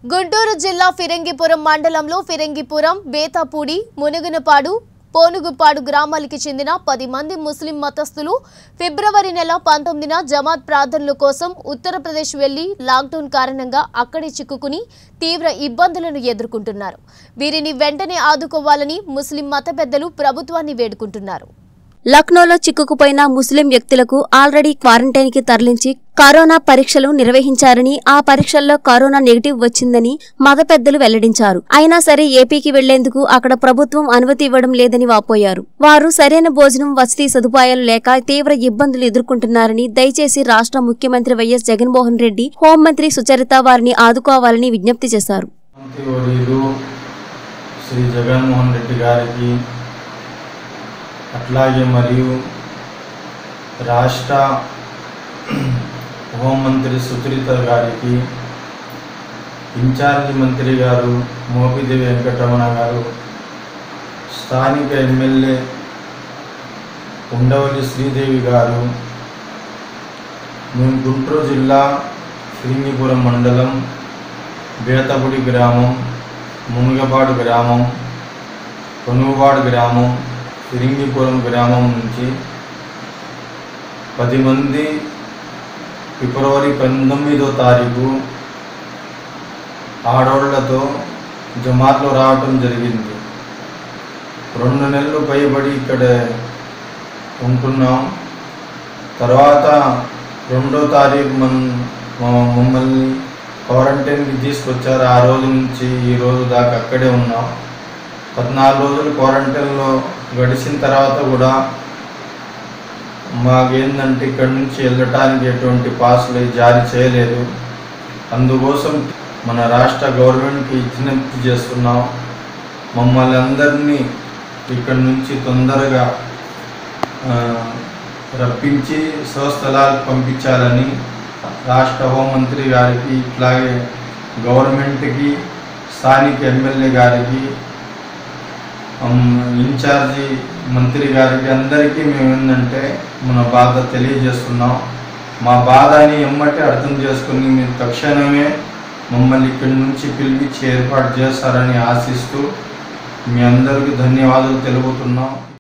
గుంటూరు జిల్లా ఫిరంగిపురం మండలంలో ఫిరంగిపురం బేతాపూడి మునుగునపాడు పోనుగుపాడు గ్రామాలకి చెందిన పది మంది ముస్లిం మతస్థులు ఫిబ్రవరి నెల పంతొమ్మిదిన జమాత్ ప్రార్థనల కోసం ఉత్తరప్రదేశ్ వెళ్లి లాక్డౌన్ కారణంగా అక్కడే చిక్కుకుని తీవ్ర ఇబ్బందులను ఎదుర్కొంటున్నారు వీరిని వెంటనే ఆదుకోవాలని ముస్లిం మత పెద్దలు ప్రభుత్వాన్ని వేడుకుంటున్నారు లక్నోలో చిక్కుకుపోయిన ముస్లిం వ్యక్తులకు ఆల్రెడీ క్వారంటైన్ కి తరలించి కరోనా పరీక్షలు నిర్వహించారని ఆ పరీక్షల్లో కరోనా నెగిటివ్ వచ్చిందని మత పెద్దలు వెల్లడించారు అయినా సరే ఏపీకి వెళ్లేందుకు అక్కడ ప్రభుత్వం అనుమతి ఇవ్వడం లేదని వాపోయారు వారు సరైన భోజనం వసతి సదుపాయాలు లేక తీవ్ర ఇబ్బందులు ఎదుర్కొంటున్నారని దయచేసి రాష్ట్ర ముఖ్యమంత్రి వైఎస్ జగన్మోహన్ రెడ్డి హోంమంత్రి సుచరిత వారిని ఆదుకోవాలని విజ్ఞప్తి చేశారు మంత్రివర్యులు శ్రీ జగన్మోహన్ రెడ్డి గారికి అట్లాగే మరియు రాష్ట్ర హోంమంత్రి సుచరిత గారికి ఇన్ఛార్జి మంత్రి గారు మోపిదేవి వెంకటరమణ గారు స్థానిక ఎమ్మెల్యే ఉండవల్లి శ్రీదేవి గారు మేము గుంటూరు జిల్లా ఫిరింగిపురం మండలం బేతపుడి గ్రామం మునుగపాడు గ్రామం కొనుగోపాడు గ్రామం ఫిరింగిపురం గ్రామం నుంచి పది మంది ఫిబ్రవరి పంతొమ్మిదో తారీఖు ఆడోళ్లతో జమాత్లో రావటం జరిగింది రెండు నెలలు పైబడి ఇక్కడ ఉంటున్నాం తర్వాత రెండో తారీఖు మన మా- మమ్మల్ని క్వారంటైన్కి తీసుకొచ్చారు ఆ రోజు నుంచి ఈ రోజు దాకా అక్కడే ఉన్నాం పద్నాలుగు రోజులు క్వారంటైన్లో గడిచిన తర్వాత కూడా మాకేందంటే ఇక్కడి నుంచి వెళ్ళటానికి ఎటువంటి పాసులు జారీ చేయలేదు అందుకోసం మన రాష్ట్ర గవర్నమెంట్కి విజ్ఞప్తి చేస్తున్నాం మమ్మల్ని అందరినీ ఇక్కడి నుంచి తొందరగా ఆ, రప్పించి స్వస్థలాలకు పంపించాలని రాష్ట్ర హోంమంత్రి గారికి ఇట్లాగే గవర్నమెంట్కి స్థానిక ఎమ్మెల్యే గారికి ఉమ్, ఇన్ఛార్జి మంత్రి గారికి అందరికీ మేము ఏంటంటే మన బాధ తెలియజేస్తున్నాం మా బాధని ఎమ్మటి అర్థం చేసుకుని మీరు తక్షణమే మమ్మల్ని ఇక్కడి నుంచి పిలిపించి ఏర్పాటు చేస్తారని ఆశిస్తూ మీ అందరికీ ధన్యవాదాలు తెలుపుతున్నాం